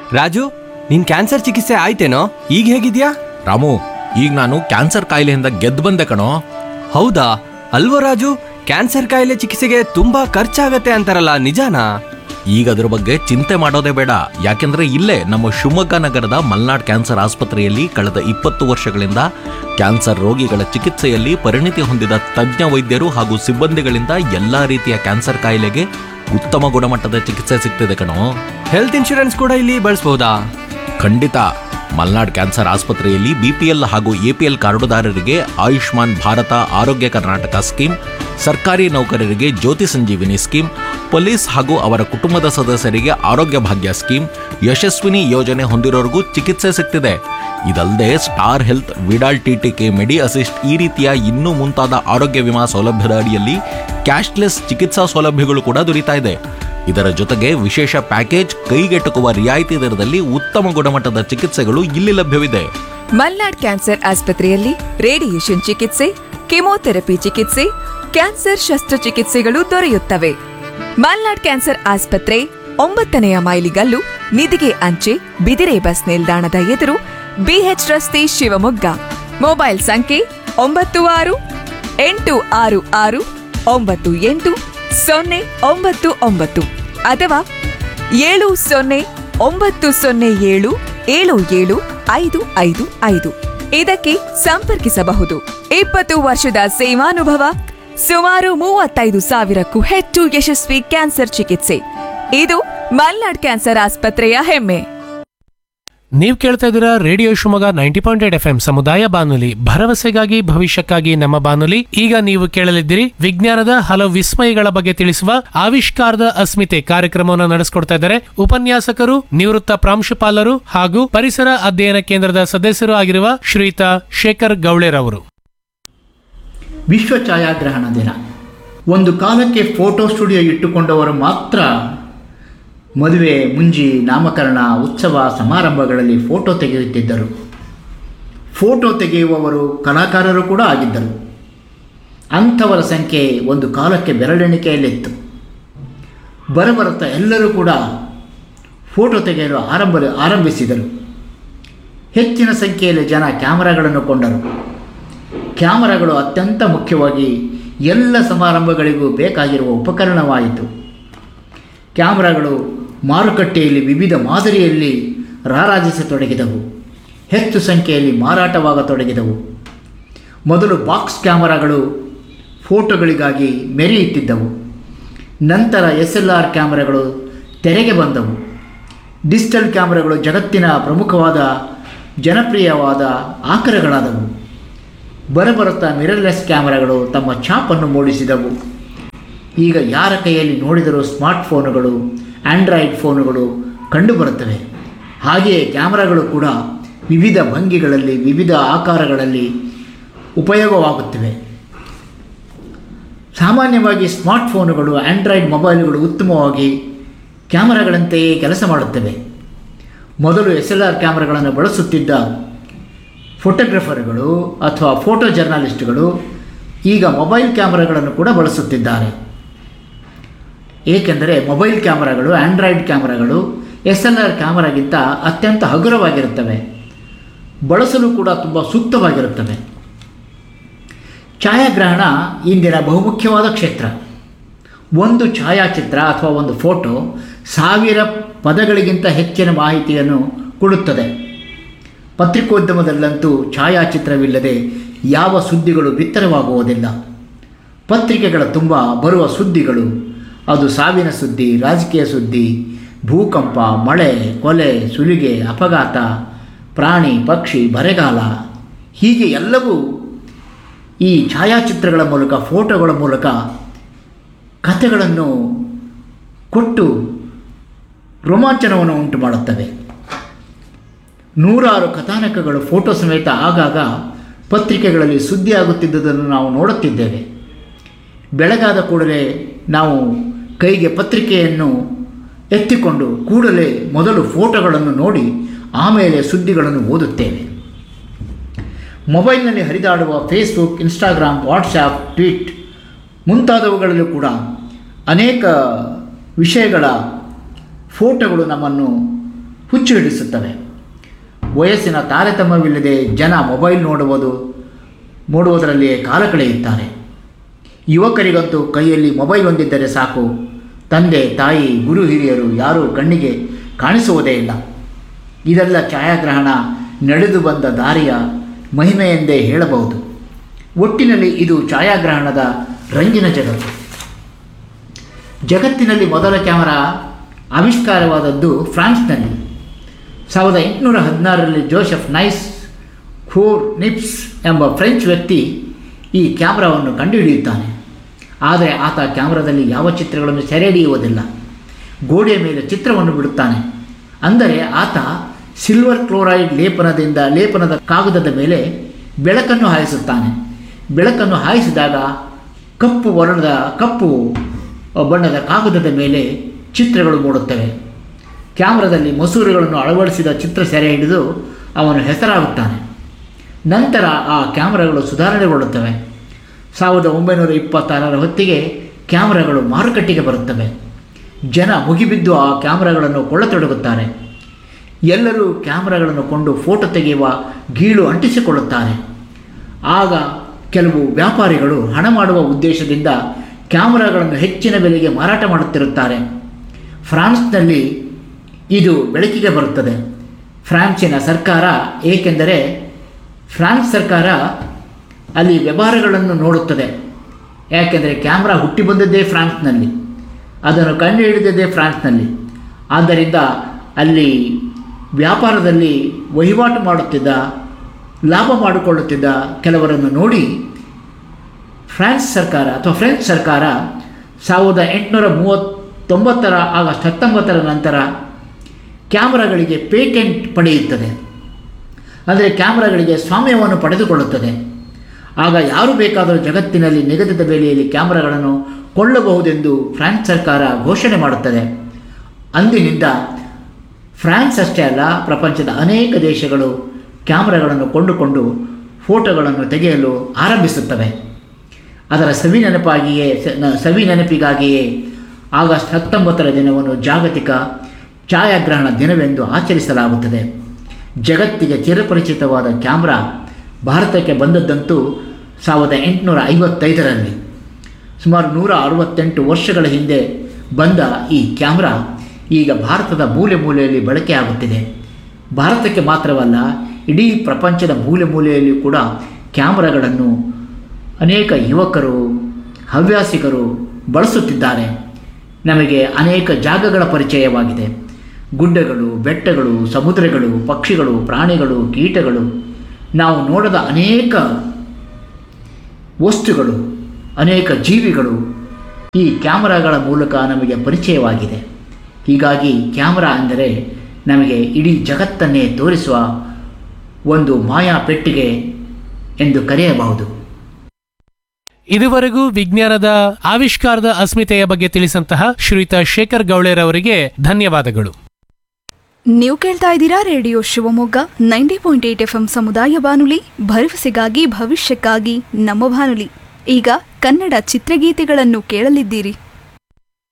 ರಾಜು ನಿನ್ ಕ್ಯಾನ್ಸರ್ ಚಿಕಿತ್ಸೆ ಆಯ್ತೇನೋ ಈಗ ಹೇಗಿದ್ಯಾ ರಾಮು ಈಗ ನಾನು ಕ್ಯಾನ್ಸರ್ ಕಾಯಿಲೆಯಿಂದ ಗೆದ್ದು ಬಂದೆ ಕಣೋ ಹೌದಾ ಅಲ್ವೋ ರಾಜು ಕ್ಯಾನ್ಸರ್ ಕಾಯಿಲೆ ಚಿಕಿತ್ಸೆಗೆ ತುಂಬಾ ಖರ್ಚಾಗತ್ತೆ ಅಂತಾರಲ್ಲ ನಿಜಾನಾ ಈಗ ಅದ್ರ ಬಗ್ಗೆ ಚಿಂತೆ ಮಾಡೋದೇ ಬೇಡ ಯಾಕೆಂದ್ರೆ ಇಲ್ಲೇ ನಮ್ಮ ಶಿವಮೊಗ್ಗ ನಗರದ ಮಲ್ನಾಡ್ ಕ್ಯಾನ್ಸರ್ ಆಸ್ಪತ್ರೆಯಲ್ಲಿ ಕಳೆದ ಇಪ್ಪತ್ತು ವರ್ಷಗಳಿಂದ ಕ್ಯಾನ್ಸರ್ ರೋಗಿಗಳ ಚಿಕಿತ್ಸೆಯಲ್ಲಿ ಪರಿಣಿತಿ ಹೊಂದಿದ ತಜ್ಞ ವೈದ್ಯರು ಹಾಗೂ ಸಿಬ್ಬಂದಿಗಳಿಂದ ಎಲ್ಲಾ ರೀತಿಯ ಕ್ಯಾನ್ಸರ್ ಕಾಯಿಲೆಗೆ ಉತ್ತಮ ಗುಣಮಟ್ಟದ ಚಿಕಿತ್ಸೆ ಸಿಗ್ತಿದೆ ಕಣೋ ಹೆಲ್ತ್ ಇನ್ಶೂರೆನ್ಸ್ ಕೂಡ ಇಲ್ಲಿ ಬಳಸ್ಬೋದಾ ಖಂಡಿತ ಮಲ್ನಾಡ್ ಕ್ಯಾನ್ಸರ್ ಆಸ್ಪತ್ರೆಯಲ್ಲಿ ಬಿಪಿಎಲ್ ಹಾಗೂ ಎಪಿಎಲ್ ಕಾರ್ಡುದಾರರಿಗೆ ಆಯುಷ್ಮಾನ್ ಭಾರತ ಆರೋಗ್ಯ ಕರ್ನಾಟಕ ಸ್ಕೀಮ್ ಸರ್ಕಾರಿ ನೌಕರರಿಗೆ ಜ್ಯೋತಿ ಸಂಜೀವಿನಿ ಸ್ಕೀಮ್ ಪೊಲೀಸ್ ಹಾಗೂ ಅವರ ಕುಟುಂಬದ ಸದಸ್ಯರಿಗೆ ಆರೋಗ್ಯ ಭಾಗ್ಯ ಸ್ಕೀಮ್ ಯಶಸ್ವಿನಿ ಯೋಜನೆ ಹೊಂದಿರೋರಿಗೂ ಚಿಕಿತ್ಸೆ ಸಿಗ್ತಿದೆ ಇದಲ್ಲದೆ Star Health Vidal TTK Medi Assist ಈ ರೀತಿಯ ಇನ್ನೂ ಮುಂತಾದ ಆರೋಗ್ಯ ವಿಮಾ ಸೌಲಭ್ಯದ ಅಡಿಯಲ್ಲಿ ಕ್ಯಾಶ್ಲೆಸ್ ಚಿಕಿತ್ಸಾ ಸೌಲಭ್ಯಗಳು ಕೂಡ ದೊರೀತಾ ಇದೆ ಇದರ ಜೊತೆಗೆ ವಿಶೇಷ ಪ್ಯಾಕೇಜ್ ಕೈಗೆಟುಕುವ ರಿಯಾಯಿತಿ ದರದಲ್ಲಿ ಉತ್ತಮ ಗುಣಮಟ್ಟದ ಚಿಕಿತ್ಸೆಗಳು ಇಲ್ಲಿ ಲಭ್ಯವಿದೆ ಮಲ್ನಾಡ್ ಕ್ಯಾನ್ಸರ್ ಆಸ್ಪತ್ರೆಯಲ್ಲಿ ರೇಡಿಯೇಷನ್ ಚಿಕಿತ್ಸೆ ಕೆಮೊಥೆರಪಿ ಚಿಕಿತ್ಸೆ ಕ್ಯಾನ್ಸರ್ ಶಸ್ತ್ರಚಿಕಿತ್ಸೆಗಳು ದೊರೆಯುತ್ತವೆ ಮಲ್ನಾಡ್ ಕ್ಯಾನ್ಸರ್ ಆಸ್ಪತ್ರೆ ಒಂಬತ್ತನೆಯ ಮೈಲಿಗಲ್ಲು ನಿಧಿಗೆ ಅಂಚೆ ಬಿದಿರೆ ಬಸ್ ನಿಲ್ದಾಣದ ಎದುರು ಬಿಎಚ್ ರಸ್ತೆ ಶಿವಮೊಗ್ಗ ಮೊಬೈಲ್ ಸಂಖ್ಯೆ ಒಂಬತ್ತು ಆರು ಎಂಟು ಆರು ಆರು ಒಂಬತ್ತು ಎಂಟು ಸೊನ್ನೆ ಒಂಬತ್ತು ಒಂಬತ್ತು ಅಥವಾ ಏಳು ಸೊನ್ನೆ ಒಂಬತ್ತು ಸೊನ್ನೆ ಏಳು ಏಳು ಏಳು ಐದು ಐದು ಐದು ಇದಕ್ಕೆ ಸಂಪರ್ಕಿಸಬಹುದು ಇಪ್ಪತ್ತು ವರ್ಷದ ಸೇವಾನುಭವ ಸುಮಾರು ಮೂವತ್ತೈದು ಸಾವಿರಕ್ಕೂ ಹೆಚ್ಚು ಯಶಸ್ವಿ ಕ್ಯಾನ್ಸರ್ ಚಿಕಿತ್ಸೆ ಇದು ಮಲ್ನಾಡ್ ಕ್ಯಾನ್ಸರ್ ಆಸ್ಪತ್ರೆಯ ಹೆಮ್ಮೆ ನೀವು ಕೇಳ್ತಾ ಇದ್ದೀರಾ radio Shivamogga ninety point eight F M ಸಮುದಾಯ ಬಾನುಲಿ ಭರವಸೆಗಾಗಿ ಭವಿಷ್ಯಕ್ಕಾಗಿ ನಮ್ಮ ಬಾನುಲಿ ಈಗ ನೀವು ಕೇಳಲಿದ್ದೀರಿ ವಿಜ್ಞಾನದ ಹಲವು ವಿಸ್ಮಯಗಳ ಬಗ್ಗೆ ತಿಳಿಸುವ ಆವಿಷ್ಕಾರದ ಅಸ್ಮಿತೆ ಕಾರ್ಯಕ್ರಮವನ್ನು ನಡೆಸಿಕೊಡ್ತಾ ಇದ್ದಾರೆ ಉಪನ್ಯಾಸಕರು ನಿವೃತ್ತ ಪ್ರಾಂಶುಪಾಲರು ಹಾಗೂ ಪರಿಸರ ಅಧ್ಯಯನ ಕೇಂದ್ರದ ಸದಸ್ಯರು ಆಗಿರುವ ಶ್ರೀಯುತ ಶೇಖರ್ ಗೌಳೆರವರು ವಿಶ್ವ ಛಾಯಾಗ್ರಹಣ ದಿನ ಒಂದು ಕಾಲಕ್ಕೆ ಫೋಟೋ ಸ್ಟುಡಿಯೋ ಇಟ್ಟುಕೊಂಡವರು ಮಾತ್ರ ಮದುವೆ ಮುಂಜಿ ನಾಮಕರಣ ಉತ್ಸವ ಸಮಾರಂಭಗಳಲ್ಲಿ ಫೋಟೋ ತೆಗೆಯುತ್ತಿದ್ದರು ಫೋಟೋ ತೆಗೆಯುವವರು ಕಲಾಕಾರರು ಕೂಡ ಆಗಿದ್ದರು ಅಂಥವರ ಸಂಖ್ಯೆ ಒಂದು ಕಾಲಕ್ಕೆ ಬೆರಳೆಣಿಕೆಯಲ್ಲಿತ್ತು ಬರಬರುತ್ತಾ ಎಲ್ಲರೂ ಕೂಡ ಫೋಟೋ ತೆಗೆಯಲು ಆರಂಭ ಆರಂಭಿಸಿದರು ಹೆಚ್ಚಿನ ಸಂಖ್ಯೆಯಲ್ಲಿ ಜನ ಕ್ಯಾಮರಾಗಳನ್ನು ಕೊಂಡರು ಕ್ಯಾಮರಾಗಳು ಅತ್ಯಂತ ಮುಖ್ಯವಾಗಿ ಎಲ್ಲ ಸಮಾರಂಭಗಳಿಗೂ ಬೇಕಾಗಿರುವ ಉಪಕರಣವಾಯಿತು ಕ್ಯಾಮರಾಗಳು ಮಾರುಕಟ್ಟೆಯಲ್ಲಿ ವಿವಿಧ ಮಾದರಿಯಲ್ಲಿ ರಾರಾಜಿಸತೊಡಗಿದವು ಹೆಚ್ಚು ಸಂಖ್ಯೆಯಲ್ಲಿ ಮಾರಾಟವಾಗತೊಡಗಿದವು ಮೊದಲು ಬಾಕ್ಸ್ ಕ್ಯಾಮರಾಗಳು ಫೋಟೋಗಳಿಗಾಗಿ ಮೆರೆಯುತ್ತಿದ್ದವು ನಂತರ ಎಸ್ ಎಲ್ ಆರ್ ಕ್ಯಾಮರಾಗಳು ತೆರೆಗೆ ಬಂದವು ಡಿಜಿಟಲ್ ಕ್ಯಾಮರಾಗಳು ಜಗತ್ತಿನ ಪ್ರಮುಖವಾದ ಜನಪ್ರಿಯವಾದ ಆಕರಗಳಾದವು ಬರಬರುತ್ತಾ ಮಿರರ್ಲೆಸ್ ಕ್ಯಾಮರಾಗಳು ತಮ್ಮ ಛಾಪನ್ನು ಮೂಡಿಸಿದವು ಈಗ ಯಾರ ಕೈಯಲ್ಲಿ ನೋಡಿದರೂ ಸ್ಮಾರ್ಟ್ ಫೋನುಗಳು ಆಂಡ್ರಾಯ್ಡ್ ಫೋನುಗಳು ಕಂಡುಬರುತ್ತವೆ ಹಾಗೆಯೇ ಕ್ಯಾಮರಾಗಳು ಕೂಡ ವಿವಿಧ ಭಂಗಿಗಳಲ್ಲಿ ವಿವಿಧ ಆಕಾರಗಳಲ್ಲಿ ಉಪಯೋಗವಾಗುತ್ತಿವೆ ಸಾಮಾನ್ಯವಾಗಿ ಸ್ಮಾರ್ಟ್ ಫೋನುಗಳು ಆಂಡ್ರಾಯ್ಡ್ ಮೊಬೈಲ್ಗಳು ಉತ್ತಮವಾಗಿ ಕ್ಯಾಮರಾಗಳಂತೆಯೇ ಕೆಲಸ ಮಾಡುತ್ತವೆ ಮೊದಲು ಎಸ್ ಎಲ್ ಆರ್ ಕ್ಯಾಮರಾಗಳನ್ನು ಬಳಸುತ್ತಿದ್ದ ಫೋಟೋಗ್ರಫರ್ಗಳು ಅಥವಾ ಫೋಟೋ ಜರ್ನಲಿಸ್ಟ್ಗಳು ಈಗ ಮೊಬೈಲ್ ಕ್ಯಾಮರಾಗಳನ್ನು ಕೂಡ ಬಳಸುತ್ತಿದ್ದಾರೆ ಏಕೆಂದರೆ ಮೊಬೈಲ್ ಕ್ಯಾಮರಾಗಳು ಆಂಡ್ರಾಯ್ಡ್ ಕ್ಯಾಮರಾಗಳು ಎಸ್ ಎಲ್ ಆರ್ ಕ್ಯಾಮರಾಗಿಂತ ಅತ್ಯಂತ ಹಗುರವಾಗಿರುತ್ತವೆ ಬಳಸಲು ಕೂಡ ತುಂಬ ಸೂಕ್ತವಾಗಿರುತ್ತವೆ ಛಾಯಾಗ್ರಹಣ ಇಂದಿನ ಬಹುಮುಖ್ಯವಾದ ಕ್ಷೇತ್ರ ಒಂದು ಛಾಯಾಚಿತ್ರ ಅಥವಾ ಒಂದು ಫೋಟೋ ಸಾವಿರ ಪದಗಳಿಗಿಂತ ಹೆಚ್ಚಿನ ಮಾಹಿತಿಯನ್ನು ಕೊಡುತ್ತದೆ ಪತ್ರಿಕೋದ್ಯಮದಲ್ಲಂತೂ ಛಾಯಾಚಿತ್ರವಿಲ್ಲದೆ ಯಾವ ಸುದ್ದಿಗಳು ಬಿತ್ತರವಾಗುವುದಿಲ್ಲ ಪತ್ರಿಕೆಗಳ ತುಂಬ ಬರುವ ಸುದ್ದಿಗಳು ಅದು ಸಾವಿನ ಸುದ್ದಿ ರಾಜಕೀಯ ಸುದ್ದಿ ಭೂಕಂಪ ಮಳೆ ಕೊಲೆ ಸುಲಿಗೆ ಅಪಘಾತ ಪ್ರಾಣಿ ಪಕ್ಷಿ ಬರೆಗಾಲ ಹೀಗೆ ಎಲ್ಲವೂ ಈ ಛಾಯಾಚಿತ್ರಗಳ ಮೂಲಕ ಫೋಟೋಗಳ ಮೂಲಕ ಕಥೆಗಳನ್ನು ಕೊಟ್ಟು ರೋಮಾಂಚನವನ್ನು ಉಂಟು ಮಾಡುತ್ತವೆ ನೂರಾರು ಕಥಾನಕಗಳು ಫೋಟೋ ಸಮೇತ ಆಗಾಗ ಪತ್ರಿಕೆಗಳಲ್ಲಿ ಸುದ್ದಿಯಾಗುತ್ತಿದ್ದುದನ್ನು ನಾವು ನೋಡುತ್ತಿದ್ದೇವೆ ಬೆಳಗಾದ ಕೂಡಲೇ ನಾವು ಕೈಗೆ ಪತ್ರಿಕೆಯನ್ನು ಎತ್ತಿಕೊಂಡು ಕೂಡಲೇ ಮೊದಲು ಫೋಟೋಗಳನ್ನು ನೋಡಿ ಆಮೇಲೆ ಸುದ್ದಿಗಳನ್ನು ಓದುತ್ತೇವೆ ಮೊಬೈಲ್ನಲ್ಲಿ ಹರಿದಾಡುವ ಫೇಸ್ಬುಕ್ ಇನ್ಸ್ಟಾಗ್ರಾಮ್ ವಾಟ್ಸಾಪ್ ಟ್ವೀಟ್ ಮುಂತಾದವುಗಳಲ್ಲೂ ಕೂಡ ಅನೇಕ ವಿಷಯಗಳ ಫೋಟೋಗಳು ನಮ್ಮನ್ನು ಹುಚ್ಚು ಹಿಡಿಸುತ್ತವೆ ವಯಸ್ಸಿನ ತಾರತಮ್ಯವಿಲ್ಲದೆ ಜನ ಮೊಬೈಲ್ ನೋಡುವುದು ನೋಡುವುದರಲ್ಲಿಯೇ ಕಾಲ ಕಳೆಯುತ್ತಾರೆ ಯುವಕರಿಗಂತೂ ಕೈಯಲ್ಲಿ ಮೊಬೈಲ್ ಹೊಂದಿದ್ದರೆ ಸಾಕು ತಂದೆ ತಾಯಿ ಗುರು ಹಿರಿಯರು ಯಾರೂ ಕಣ್ಣಿಗೆ ಕಾಣಿಸುವುದೇ ಇಲ್ಲ ಇದೆಲ್ಲ ಛಾಯಾಗ್ರಹಣ ನಡೆದು ಬಂದ ದಾರಿಯ ಮಹಿಮೆ ಎಂದೇ ಹೇಳಬಹುದು ಒಟ್ಟಿನಲ್ಲಿ ಇದು ಛಾಯಾಗ್ರಹಣದ ರಂಗಿನ ಜಗತ್ತು ಜಗತ್ತಿನಲ್ಲಿ ಮೊದಲ ಕ್ಯಾಮರಾ ಆವಿಷ್ಕಾರವಾದದ್ದು ಫ್ರಾನ್ಸ್ನಲ್ಲಿ ಸಾವಿರದ ಎಂಟುನೂರ ಹದಿನಾರರಲ್ಲಿ ಜೋಸೆಫ್ ನೈಸ್ ಖೋರ್ ನಿಪ್ಸ್ ಎಂಬ ಫ್ರೆಂಚ್ ವ್ಯಕ್ತಿ ಈ ಕ್ಯಾಮ್ರಾವನ್ನು ಕಂಡುಹಿಡಿಯುತ್ತಾನೆ ಆದರೆ ಆತ ಕ್ಯಾಮ್ರಾದಲ್ಲಿ ಯಾವ ಚಿತ್ರಗಳನ್ನು ಸೆರೆ ಹಿಡಿಯುವುದಿಲ್ಲ ಗೋಡೆಯ ಮೇಲೆ ಚಿತ್ರವನ್ನು ಬಿಡುತ್ತಾನೆ ಅಂದರೆ ಆತ ಸಿಲ್ವರ್ ಕ್ಲೋರೈಡ್ ಲೇಪನದಿಂದ ಲೇಪನದ ಕಾಗದದ ಮೇಲೆ ಬೆಳಕನ್ನು ಹಾಯಿಸುತ್ತಾನೆ ಬೆಳಕನ್ನು ಹಾಯಿಸಿದಾಗ ಕಪ್ಪು ವರ್ಣದ ಕಪ್ಪು ಬಣ್ಣದ ಕಾಗದದ ಮೇಲೆ ಚಿತ್ರಗಳು ಮೂಡುತ್ತವೆ ಕ್ಯಾಮ್ರಾದಲ್ಲಿ ಮಸೂರುಗಳನ್ನು ಅಳವಡಿಸಿದ ಚಿತ್ರ ಸೆರೆ ಹಿಡಿದು ಅವನು ಹೆಸರಾಗುತ್ತಾನೆ ನಂತರ ಆ ಕ್ಯಾಮ್ರಾಗಳು ಸುಧಾರಣೆಗೊಳ್ಳುತ್ತವೆ ಸಾವಿರದ ಒಂಬೈನೂರ ಇಪ್ಪತ್ತಾರರ ಹೊತ್ತಿಗೆ ಕ್ಯಾಮ್ರಾಗಳು ಮಾರುಕಟ್ಟೆಗೆ ಬರುತ್ತವೆ ಜನ ಮುಗಿಬಿದ್ದು ಆ ಕ್ಯಾಮ್ರಾಗಳನ್ನು ಕೊಳ್ಳತೊಡಗುತ್ತಾರೆ ಎಲ್ಲರೂ ಕ್ಯಾಮ್ರಾಗಳನ್ನು ಕೊಂಡು ಫೋಟೋ ತೆಗೆಯುವ ಗೀಳು ಅಂಟಿಸಿಕೊಳ್ಳುತ್ತಾರೆ ಆಗ ಕೆಲವು ವ್ಯಾಪಾರಿಗಳು ಹಣ ಮಾಡುವ ಉದ್ದೇಶದಿಂದ ಕ್ಯಾಮ್ರಾಗಳನ್ನು ಹೆಚ್ಚಿನ ಬೆಲೆಗೆ ಮಾರಾಟ ಮಾಡುತ್ತಿರುತ್ತಾರೆ ಫ್ರಾನ್ಸ್ನಲ್ಲಿ ಇದು ಬೆಳಕಿಗೆ ಬರುತ್ತದೆ ಫ್ರಾನ್ಸಿನ ಸರ್ಕಾರ ಏಕೆಂದರೆ ಫ್ರಾನ್ಸ್ ಸರ್ಕಾರ ಅಲ್ಲಿ ವ್ಯವಹಾರಗಳನ್ನು ನೋಡುತ್ತದೆ ಯಾಕೆಂದರೆ ಕ್ಯಾಮ್ರಾ ಹುಟ್ಟಿ ಬಂದದ್ದೇ ಫ್ರಾನ್ಸ್ನಲ್ಲಿ ಅದನ್ನು ಕಂಡುಹಿಡಿದದ್ದೇ ಫ್ರಾನ್ಸ್ನಲ್ಲಿ ಆದ್ದರಿಂದ ಅಲ್ಲಿ ವ್ಯಾಪಾರದಲ್ಲಿ ವಹಿವಾಟು ಮಾಡುತ್ತಿದ್ದ ಲಾಭ ಮಾಡಿಕೊಳ್ಳುತ್ತಿದ್ದ ಕೆಲವರನ್ನು ನೋಡಿ ಫ್ರಾನ್ಸ್ ಸರ್ಕಾರ ಅಥವಾ ಫ್ರೆಂಚ್ ಸರ್ಕಾರ ಸಾವಿರದ ಎಂಟುನೂರ ಮೂವತ್ತೊಂಬತ್ತರ ಆಗಸ್ಟ್ ಹತ್ತೊಂಬತ್ತರ ನಂತರ ಕ್ಯಾಮ್ರಾಗಳಿಗೆ ಪೇಟೆಂಟ್ ಪಡೆಯುತ್ತದೆ ಅಂದರೆ ಕ್ಯಾಮ್ರಾಗಳಿಗೆ ಸ್ವಾಮ್ಯವನ್ನು ಪಡೆದುಕೊಳ್ಳುತ್ತದೆ ಆಗ ಯಾರು ಬೇಕಾದರೂ ಜಗತ್ತಿನಲ್ಲಿ ನಿಗದಿತ ಬೆಲೆಯಲ್ಲಿ ಕ್ಯಾಮ್ರಾಗಳನ್ನು ಕೊಳ್ಳಬಹುದೆಂದು ಫ್ರಾನ್ಸ್ ಸರ್ಕಾರ ಘೋಷಣೆ ಮಾಡುತ್ತದೆ ಅಂದಿನಿಂದ ಫ್ರಾನ್ಸ್ ಅಷ್ಟೇ ಅಲ್ಲ ಪ್ರಪಂಚದ ಅನೇಕ ದೇಶಗಳು ಕ್ಯಾಮ್ರಾಗಳನ್ನು ಕೊಂಡುಕೊಂಡು ಫೋಟೋಗಳನ್ನು ತೆಗೆಯಲು ಆರಂಭಿಸುತ್ತವೆ ಅದರ ಸವಿ ನೆನಪಾಗಿಯೇ ಸ- ನ- ಸವಿ ನೆನಪಿಗಾಗಿಯೇ ಆಗಸ್ಟ್ ಹತ್ತೊಂಬತ್ತರ ದಿನವನ್ನು ಜಾಗತಿಕ ಛಾಯಾಗ್ರಹಣ ದಿನವೆಂದು ಆಚರಿಸಲಾಗುತ್ತದೆ ಜಗತ್ತಿಗೆ ಚಿರಪರಿಚಿತವಾದ ಕ್ಯಾಮ್ರಾ ಭಾರತಕ್ಕೆ ಬಂದದ್ದಂತೂ ಸಾವಿರದ ಎಂಟುನೂರ ಐವತ್ತೈದರಲ್ಲಿ ಸುಮಾರು ನೂರ ಅರವತ್ತೆಂಟು ವರ್ಷಗಳ ಹಿಂದೆ ಬಂದ ಈ ಕ್ಯಾಮ್ರಾ ಈಗ ಭಾರತದ ಮೂಲೆ ಮೂಲೆಯಲ್ಲಿ ಬಳಕೆಯಾಗುತ್ತಿದೆ ಭಾರತಕ್ಕೆ ಮಾತ್ರವಲ್ಲ ಇಡೀ ಪ್ರಪಂಚದ ಮೂಲೆ ಮೂಲೆಯಲ್ಲಿ ಕೂಡ ಕ್ಯಾಮ್ರಾಗಳನ್ನು ಅನೇಕ ಯುವಕರು ಹವ್ಯಾಸಿಗರು ಬಳಸುತ್ತಿದ್ದಾರೆ ನಮಗೆ ಅನೇಕ ಜಾಗಗಳ ಪರಿಚಯವಾಗಿದೆ ಗುಡ್ಡಗಳು ಬೆಟ್ಟಗಳು ಸಮುದ್ರಗಳು ಪಕ್ಷಿಗಳು ಪ್ರಾಣಿಗಳು ಕೀಟಗಳು ನಾವು ನೋಡದ ಅನೇಕ ವಸ್ತುಗಳು ಅನೇಕ ಜೀವಿಗಳು ಈ ಕ್ಯಾಮರಾಗಳ ಮೂಲಕ ನಮಗೆ ಪರಿಚಯವಾಗಿದೆ ಹೀಗಾಗಿ ಕ್ಯಾಮರಾ ಅಂದರೆ ನಮಗೆ ಇಡೀ ಜಗತ್ತನ್ನೇ ತೋರಿಸುವ ಒಂದು ಮಾಯಾ ಪೆಟ್ಟಿಗೆ ಎಂದು ಕರೆಯಬಹುದು ಇದುವರೆಗೂ ವಿಜ್ಞಾನದ ಆವಿಷ್ಕಾರದ ಅಸ್ಮಿತೆಯ ಬಗ್ಗೆ ತಿಳಿಸಂತಹ ಶ್ರೀಯುತ ಶೇಖರ್ ಗೌಳೆರ್ ಅವರಿಗೆ ಧನ್ಯವಾದಗಳು ನೀವು ಕೇಳ್ತಾ ಇದ್ದೀರಾ radio Shivamogga ninety point eight F M ಸಮುದಾಯ ಬಾನುಲಿ ಭರವಸೆಗಾಗಿ ಭವಿಷ್ಯಕ್ಕಾಗಿ ನಮ್ಮ ಬಾನುಲಿ ಈಗ ಕನ್ನಡ ಚಿತ್ರಗೀತೆಗಳನ್ನು ಕೇಳಲಿದ್ದೀರಿ